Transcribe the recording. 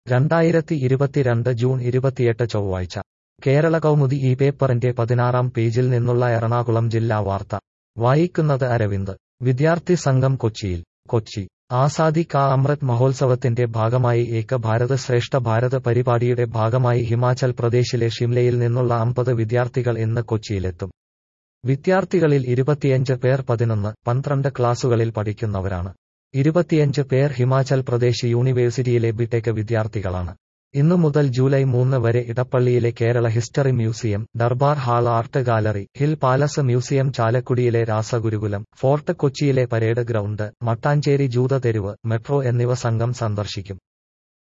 രണ്ടായിരത്തി ഇരുപത്തിരണ്ട് ജൂൺ ഇരുപത്തിയെട്ട് ചൊവ്വാഴ്ച കേരള കൗമുദി ഈ പേപ്പറിന്റെ പതിനാറാം പേജിൽ നിന്നുള്ള എറണാകുളം ജില്ലാ വാർത്ത വായിക്കുന്നത് അരവിന്ദ് വിദ്യാർത്ഥി സംഘം കൊച്ചിയിൽ കൊച്ചി ആസാദി കാ അമൃത് മഹോത്സവത്തിന്റെ ഭാഗമായി ഏക ഭാരത് ശ്രേഷ്ഠ ഭാരത് പരിപാടിയുടെ ഭാഗമായി ഹിമാചൽ പ്രദേശിലെ ഷിംലയിൽ നിന്നുള്ള അമ്പത് വിദ്യാർത്ഥികൾ ഇന്ന് കൊച്ചിയിലെത്തും വിദ്യാർത്ഥികളിൽ ഇരുപത്തിയഞ്ച് പേർ പതിനൊന്ന് പന്ത്രണ്ട് ക്ലാസുകളിൽ പഠിക്കുന്നവരാണ് ഇരുപത്തിയഞ്ച് പേർ ഹിമാചൽ പ്രദേശ് യൂണിവേഴ്സിറ്റിയിലെ ബിടെക് വിദ്യാർത്ഥികളാണ് ഇന്നു മുതൽ ജൂലൈ മൂന്ന് വരെ ഇടപ്പള്ളിയിലെ Kerala history museum Durbar hall art gallery hill palace museum ചാലക്കുടിയിലെ രാസഗുരുകുലം ഫോർട്ട് കൊച്ചിയിലെ പരേഡ് ഗ്രൗണ്ട് മട്ടാഞ്ചേരി ജൂത തെരുവ് മെട്രോ എന്നിവ സംഘം സന്ദർശിക്കും